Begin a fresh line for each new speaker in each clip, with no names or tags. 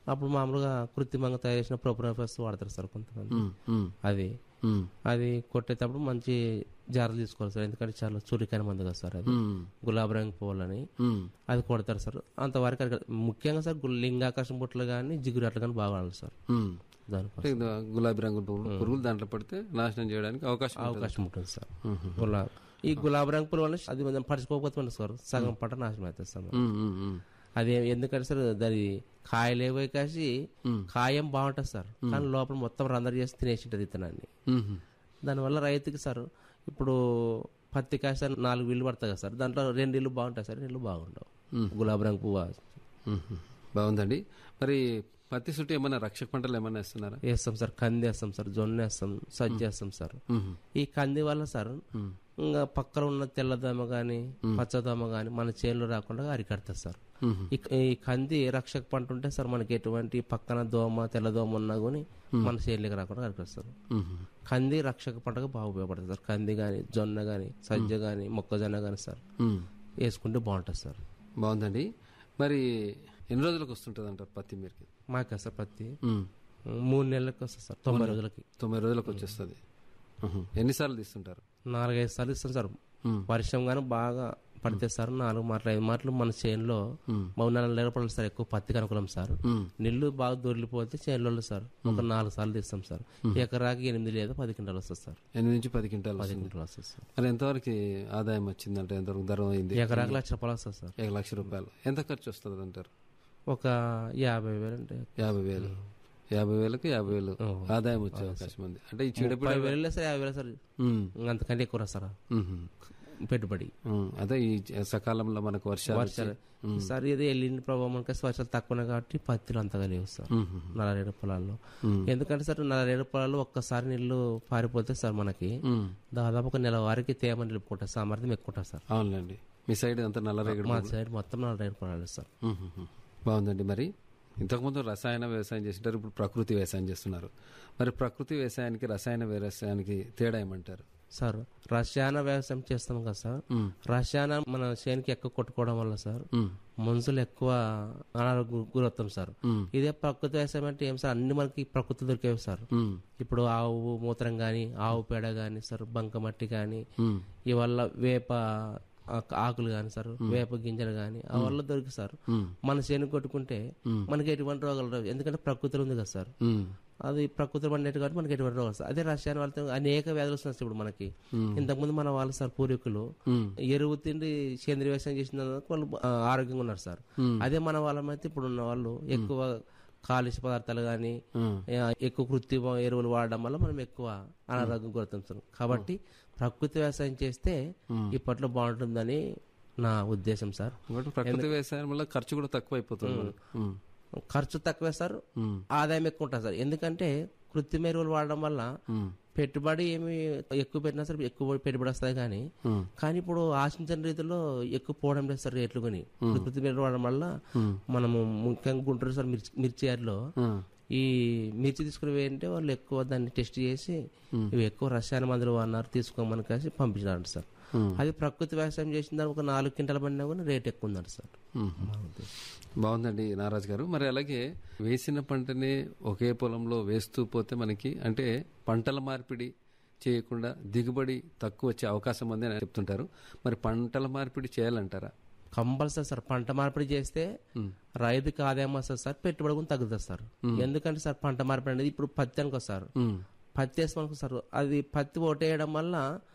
అప్పుడు మామూలుగా కృత్రిమంగా తయారు చేసిన ప్రోపనోఫస్ వాడతారు సార్ కొంతమంది
ఉమ్, ఉమ్,
అది
ఉమ్,
అది కొట్టేటప్పుడు మంచి జాగ్రత్త తీసుకోవాలి సార్ ఎందుకంటే చాలా చురికైన మందు కదా సార్ అది
ఉమ్,
గులాబీ రంగు పువ్వులని
ఉమ్, అది
అది కొడతారు సార్ అంతవరకు అది కాదు. ముఖ్యంగా సార్ గు- లింగాకర్షణ బుట్టలు కానీ జిగురు అట్లా కానీ బాగా వాడాలి సార్
ఉమ్.
దానికోసం
అంటే ఇది గులాబీ రంగు పురుగులు పురుగులు దాంట్లో పడితే నాశనం చేయడానికి అవకాశం ఉంటుంది
అవకాశం ఉంటుంది సార్
ఉమ్,
గులాబీ ఈ గులాబీ రంగు పువ్వు వల్ల అది మనం పడిచిపోకపోతే సార్ సగం పంట నాశనం అవుతుంది సార్
ఉమ్, ఉమ్, ఉమ్,
అది ఎందుకంటే సార్ దాని కాయలేవో కాసి కాయం బాగుంటుంది సార్ కానీ లోపల మొత్తం రందరు చేసి తినేసి ఉంటుంది ఇతనాన్ని
ఉమ్,
దానివల్ల రైతుకి సార్ ఇప్పుడు పత్తి కాయ సార్ నాలుగు ఇల్లు పడతాయి కదా సార్ దాంట్లో రెండు ఇల్లు బాగుంటాయి సార్ రెండు ఇల్లు బాగుండవు గులాబీ రంగు పువ్వు
ఉమ్, ఉమ్. బాగుందండి మరి పత్తి చుట్టూ ఏమైనా రక్షక పంటలు ఏమైనా వేస్తున్నారా
వేస్తాం సార్ కంది వేస్తాం సార్ జొన్న వేస్తాం సజ్జ వేస్తాం సార్
ఉమ్,
ఈ కంది వల్ల సార్ ఇంకా పక్కన ఉన్న తెల్లదోమ గాని పచ్చదోమ గాని మన చేనులో రాకుండా అరికడతారు సార్
ఉమ్,
ఈ ఈ కంది రక్షక పంట ఉంటే సార్ మనకి ఎటువంటి పక్కన దోమ తెల్లదోమ ఉన్నా కానీ మన చేనులోకి రాకుండా అరికడతారు
ఉమ్,
కంది రక్షక పంటగా బాగా ఉపయోగపడుతుంది సార్ కంది గాని జొన్న గాని సజ్జ గాని మొక్కజొన్న గాని సార్
ఉమ్.
వేసుకుంటే బాగుంటుంది సార్
బాగుందండి మరి ఎన్ని రోజులకు వస్తుంటుంది అంటారు పత్తి మీరుకి
మాకే సార్ పత్తి
ఉమ్,
మూడు నెలలకు వస్తుంది సార్ తొంభై రోజులకి
తొంభై రోజులకు వచ్చేస్తుంది ఉహు. ఎన్నిసార్లు తీస్తుంటారు
నాలుగైదు సార్లు ఇస్తాం సార్
ఉమ్,
వర్షం గానీ బాగా పడితే సార్ నాలుగు మాటలు ఐదు మాటలు మన చేనులో మూడు నెలల లేపడాలి సార్ ఎక్కువ పత్తి కనుకులం సార్
ఉమ్,
నీళ్లు బాగా దొరికిపోతే చేనులో సార్ ఒక నాలుగు సార్లు తీస్తాం సార్ ఎకరాకి ఎనిమిది లేదా పది క్వింటాలు వస్తుంది సార్
ఎనిమిది నుంచి పది క్వింటాలు
పది
వస్తుంది
క్వింటాలు వస్తుంది సార్
మరి ఎంతవరకు ఆదాయం వచ్చిందంటే ఎంతవరకు ధర అయింది
ఎకరాకి లక్ష రూపాయలు వస్తుంది సార్
ఒక లక్ష రూపాయలు ఎంత ఖర్చు వస్తుంది అంటారు
ఒక యాభై వేలు అంటే
యాభై వేలు యాభై వేలకు యాభై వేలు ఆదాయం వచ్చే అవకాశం ఉంది అంటే ఈ చీడపీడ
ముప్పై వేలు సార్ యాభై వేలు సార్
ఉమ్,
అంతకంటే ఎక్కువ రాదు సార్
ఉహు.
పెట్టుబడి
ఉమ్, అదే ఈ సకాలంలో మనకు వర్షాలు వచ్చి-
వర్షాలు సార్ ఇది వెళ్ళిన ప్రభావం మనకి వర్షాలు తక్కువనే కాబట్టి పత్తిలు అంతగా లేవు సార్
ఉహు.
నల్లరేడు పొలాల్లో
ఉమ్.
ఎందుకంటే సార్ నల్లరేడు పొలాల్లో ఒక్కసారి నీళ్లు పారిపోతే సార్ మనకి
ఉమ్,
దాదాపు ఒక నెల వారికి తేమ నిలుపుకుంటారు సామర్థ్యం ఎక్కువ ఉంటుంది సార్
అవునులేండి మీ సైడ్ అంతా నల్లరేగడి
మా సైడ్ మొత్తం నల్లరేడు పొలాలు సార్
మ్మ్. బాగుందండి మరి ఇంతకుముందు రసాయన వ్యవసాయం చేసింటారు ఇప్పుడు ప్రకృతి వ్యవసాయం చేస్తున్నారు మరి ప్రకృతి వ్యవసాయానికి రసాయన వ్యవసాయానికి తేడా ఏమంటారు
సార్ రసాయన వ్యవసాయం చేస్తాం కదా సార్
మ్మ్.
రసాయన మన చేనుకి ఎక్కువ కొట్టుకోవడం వల్ల సార్
మ్మ్.
మనుషులు ఎక్కువ అనారోగ్య గురవుతాం సార్
మ్మ్.
ఇదే ప్రకృతి వ్యవసాయం అంటే ఏం సార్ అన్ని మనకి ప్రకృతి దొరికేవి సార్
మ్మ్.
ఇప్పుడు ఆవు మూత్రం గాని ఆవు పేడ గాని సార్ బంకమట్టి గాని
మ్మ్.
ఇవల్ల వేప ఆకు- ఆకులు గాని సార్ వేప గింజలు గాని ఆ వల్ల దొరికి సార్
మ్మ్.
మన చేను కొట్టుకుంటే మనకి ఎటువంటి రోగాలు రావు ఎందుకంటే ప్రకృతిలో ఉంది కదా సార్
మ్మ్.
అది ప్రకృతిలో పండినట్టు కాబట్టి మనకి ఎటువంటి రోగాలు వస్తాయి అదే రసాయన వాళ్ళతో అనేక వ్యాధులు వస్తున్నాయి సార్ ఇప్పుడు మనకి ఇంతకుముందు మన వాళ్ళు సార్ పూర్వీకులు
మ్మ్.
ఎరువు తిండి సేంద్రీయ వ్యవసాయం చేసిన వాళ్ళు ఆ, ఆరోగ్యంగా ఉన్నారు సార్ అదే మన వాళ్ళమైతే ఇప్పుడు ఉన్న వాళ్ళు ఎక్కువ కాలుష్య పదార్థాలు కానీ
మ్మ్.
ఎక్కువ కృత్రిమ ఎరువులు వాడడం వల్ల మనం ఎక్కువ అనారోగ్యం గురవుతాం సార్ కాబట్టి ప్రకృతి వ్యవసాయం చేస్తే ఇప్పట్లో బాగుంటుందని నా ఉద్దేశం సార్
ఇంకోటి ప్రకృతి వ్యవసాయం వల్ల ఖర్చు కూడా తక్కువ అయిపోతుంది మనకు. మ్మ్.
ఖర్చు తక్కువే సార్
మ్మ్.
ఆదాయం ఎక్కువ ఉంటుంది సార్ ఎందుకంటే కృత్రిమ ఎరువులు వాడడం వల్ల
మ్మ్.
పెట్టుబడి ఏమి ఎక్కువ పెట్టినా సరే ఎక్కువ పెట్టుబడి వస్తాయి కానీ
మ్మ్.
కానీ ఇప్పుడు ఆశించిన రీతిలో ఎక్కువ పోవడం లేదు సార్ రేట్లు కొని కృత్రిమ ఎరువులు వాడడం వల్ల మనము ముఖ్యంగా గుంటూరు సార్ మిర్చి మిర్చి యార్డ్లో
మ్మ్.
ఈ మిర్చి తీసుకుని అంటే వాళ్ళు ఎక్కువ దాన్ని టెస్ట్ చేసి ఇవి ఎక్కువ రసాయన మందులు అన్నారు తీసుకోమని కలిసి పంపించారంట సార్
మ్మ్.
అది ప్రకృతి వ్యవసాయం చేసిన దానికి ఒక నాలుగు క్వింటాల పడినా కూడా రేట్ ఎక్కువ ఉందంట సార్
మ్మ్. బాగుందండి నారాజ్ గారు మరి అలాగే వేసిన పంటని ఒకే పొలంలో వేస్తూ పోతే మనకి అంటే పంటల మార్పిడి చేయకుండా దిగుబడి తక్కువ వచ్చే అవకాశం ఉంది అని చెప్తుంటారు మరి పంటల మార్పిడి చేయాలంటారా
కంపల్సరీ సార్ పంట మార్పిడి చేస్తే రైతుకి ఆదాయం వస్తుంది సార్ పెట్టుబడి కూడా తగ్గుతుంది సార్ ఎందుకంటే సార్ పంట మార్పిడి అనేది ఇప్పుడు పత్తి అనుకో సార్
మ్మ్.
పత్తి వేసుకోనుకో సార్ అది పత్తి ఓటేయడం వల్ల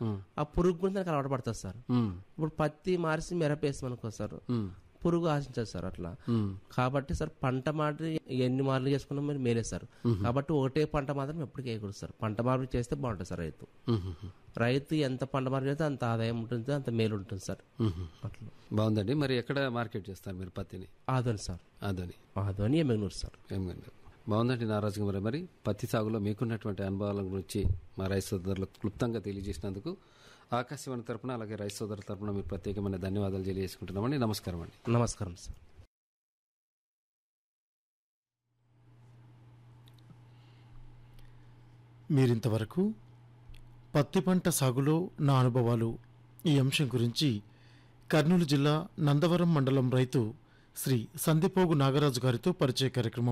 ఆ పురుగు కూడా దానికి అలవాటు పడుతుంది సార్
మ్మ్.
ఇప్పుడు పత్తి మార్చి మిరప వేసామనుకో సార్
మ్మ్.
పురుగు ఆశించదు సార్ అట్లా
మ్మ్.
కాబట్టి సార్ పంట మార్పిడి ఎన్ని మార్లు చేసుకున్నా మీరు మేలే సార్ కాబట్టి ఒకటే పంట మాత్రం ఎప్పటికీ వేయకూడదు సార్ పంట మార్పిడి చేస్తే బాగుంటుంది సార్ రైతు
మ్మ్.
రైతు ఎంత పంట మార్పిడి చేస్తే అంత ఆదాయం ఉంటుంది అంత మేలు ఉంటుంది సార్
మ్మ్.
అట్లా
బాగుందండి మరి ఎక్కడ మార్కెట్ చేస్తారు మీరు పత్తిని
ఆదోని సార్
అదని
ఆదోని ఎమ్మెగ్నూరు సార్
ఏం కాదు. బాగుందండి నారాజు గారు మరి పత్తి సాగులో మీకున్నటువంటి అనుభవాల గురించి మా రైతు సోదరులకు క్లుప్తంగా తెలియజేసినందుకు ఆకాశవాణి తరపున అలాగే రైతు సోదరుల తరపున మీకు ప్రత్యేకమైన ధన్యవాదాలు తెలియజేసుకుంటున్నామండి నమస్కారం అండి
నమస్కారం సార్
మీరింతవరకు పత్తి పంట సాగులో నా అనుభవాలు ఈ అంశం గురించి కర్నూలు జిల్లా నందవరం మండలం రైతు శ్రీ సందిపోగు నాగరాజు గారితో పరిచయ కార్యక్రమం